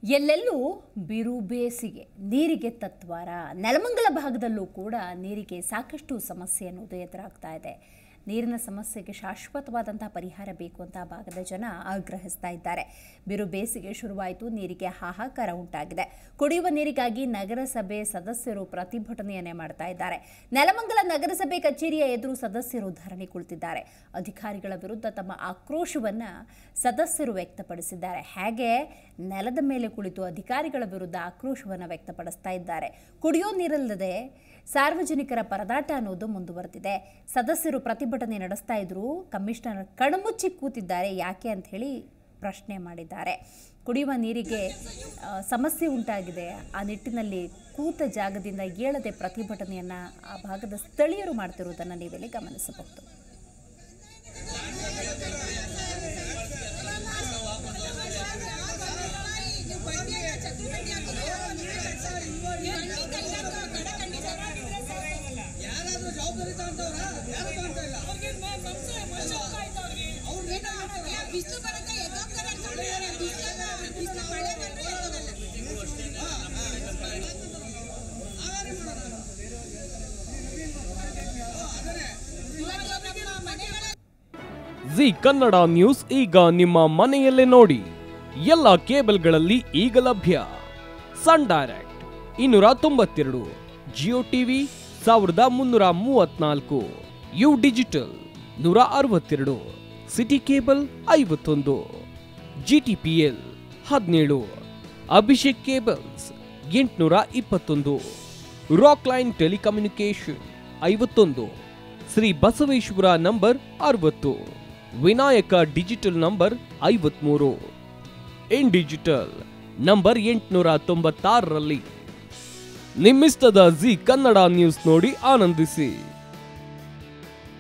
ಎಲ್ಲೆಲ್ಲೂ ಬಿರು ಬೇಸಿಗೆ ನೀರಿಗೆ ತತ್ವಾರ ನೆಲಮಂಗಲ ಭಾಗದಲ್ಲೂ ಕೂಡ ನೀರಿಗೆ ಸಾಕಷ್ಟು ಸಮಸ್ಯೆ ಅನ್ನೋದು ಎದುರಾಗ್ತಾ ಇದೆ ನೀರಿನ ಸಮಸ್ಯೆಗೆ ಶಾಶ್ವತವಾದಂತಹ ಪರಿಹಾರ ಬೇಕು ಅಂತ ಆ ಭಾಗದ ಜನ ಆಗ್ರಹಿಸ್ತಾ ಇದ್ದಾರೆ ಬಿರು ಬೇಸಿಗೆ ಶುರುವಾಯಿತು ನೀರಿಗೆ ಹಾಹಾಕಾರ ಉಂಟಾಗಿದೆ ಕುಡಿಯುವ ನೀರಿಗಾಗಿ ನಗರಸಭೆ ಸದಸ್ಯರು ಪ್ರತಿಭಟನೆಯನ್ನೇ ಮಾಡ್ತಾ ಇದ್ದಾರೆ ನೆಲಮಂಗಲ ನಗರಸಭೆ ಕಚೇರಿಯ ಎದುರು ಸದಸ್ಯರು ಧರಣಿ ಕುಳಿತಿದ್ದಾರೆ ಅಧಿಕಾರಿಗಳ ವಿರುದ್ಧ ತಮ್ಮ ಆಕ್ರೋಶವನ್ನ ಸದಸ್ಯರು ವ್ಯಕ್ತಪಡಿಸಿದ್ದಾರೆ ಹಾಗೆ ನೆಲದ ಮೇಲೆ ಕುಳಿತು ಅಧಿಕಾರಿಗಳ ವಿರುದ್ಧ ಆಕ್ರೋಶವನ್ನು ವ್ಯಕ್ತಪಡಿಸ್ತಾ ಇದ್ದಾರೆ ಕುಡಿಯೋ ನೀರಲ್ಲದೆ ಸಾರ್ವಜನಿಕರ ಪರದಾಟ ಅನ್ನೋದು ಮುಂದುವರೆದಿದೆ ಸದಸ್ಯರು ಪ್ರತಿಭಟನೆ ನಡೆಸ್ತಾ ಇದ್ರು ಕಮಿಷನರ್ ಕಣ್ಮುಚ್ಚಿ ಕೂತಿದ್ದಾರೆ ಯಾಕೆ ಅಂತ ಹೇಳಿ ಪ್ರಶ್ನೆ ಮಾಡಿದ್ದಾರೆ ಕುಡಿಯುವ ನೀರಿಗೆ ಆ, ಸಮಸ್ಯೆ ಉಂಟಾಗಿದೆ ಆ ನಿಟ್ಟಿನಲ್ಲಿ ಕೂತ ಜಾಗದಿಂದ ಏಳದೆ ಪ್ರತಿಭಟನೆಯನ್ನ ಆ ಭಾಗದ ಸ್ಥಳೀಯರು ಮಾಡ್ತಿರುವುದನ್ನು ನೀವಿಲ್ಲಿ ಗಮನಿಸಬಹುದು ಯಾರಾದ್ರೂ ಜವಾಬ್ದಾರಿ ತಗೊಂತವ್ರ ಯಾರು ತಗೊಂತ ಇಲ್ಲ ಬಿಸಿಲು ಬರುತ್ತೆ ಎದ್ದೋಗ್ತಾರೆ ಅನ್ಕೊಂಡಿದ್ದಾರೆ ಬಿಸಿಲು ಬಿಸಿಲು ಮಳೆ ಬಂದ್ರೆ ಎದ್ದೋಗಲ್ಲ ಇವತ್ತು ನಮ್ಮ ಮನೆಗಳ ಜಿ ಕನ್ನಡ ನ್ಯೂಸ್ ಈಗ ನಿಮ್ಮ ಮನೆಯಲ್ಲೇ ನೋಡಿ ಎಲ್ಲ ಕೇಬಲ್ಗಳಲ್ಲಿ ಈಗ ಲಭ್ಯ ಸನ್ ಡೈರೆಕ್ಟ್ ಇನ್ನೂರ ತೊಂಬತ್ತೆರಡು ಜಿಯೋ ಟಿವಿ ಸಾವಿರದ ಮುನ್ನೂರ ಮೂವತ್ನಾಲ್ಕು ಯು ಡಿಜಿಟಲ್ ನೂರ ಅರವತ್ತೆರಡು ಸಿಟಿ ಕೇಬಲ್ ಐವತ್ತೊಂದು ಜಿ ಟಿ ಪಿ ಎಲ್ ಹದಿನೇಳು ಅಭಿಷೇಕ್ ಕೇಬಲ್ಸ್ ಎಂಟುನೂರ ಇಪ್ಪತ್ತೊಂದು ರಾಕ್ ಲೈನ್ ಟೆಲಿಕಮ್ಯುನಿಕೇಶನ್ ಐವತ್ತೊಂದು ಶ್ರೀ ಬಸವೇಶ್ವರ ನಂಬರ್ ಅರವತ್ತು ವಿನಾಯಕ ಡಿಜಿಟಲ್ ನಂಬರ್ ಐವತ್ಮೂರು ಇನ್ ಡಿಜಿಟಲ್ ನಂಬರ್ ಎಂಟುನೂರ ತೊಂಬತ್ತಾರರಲ್ಲಿ ನಿಮ್ಮಿಸ್ತದ ಜಿ ಕನ್ನಡ ನ್ಯೂಸ್ ನೋಡಿ ಆನಂದಿಸಿ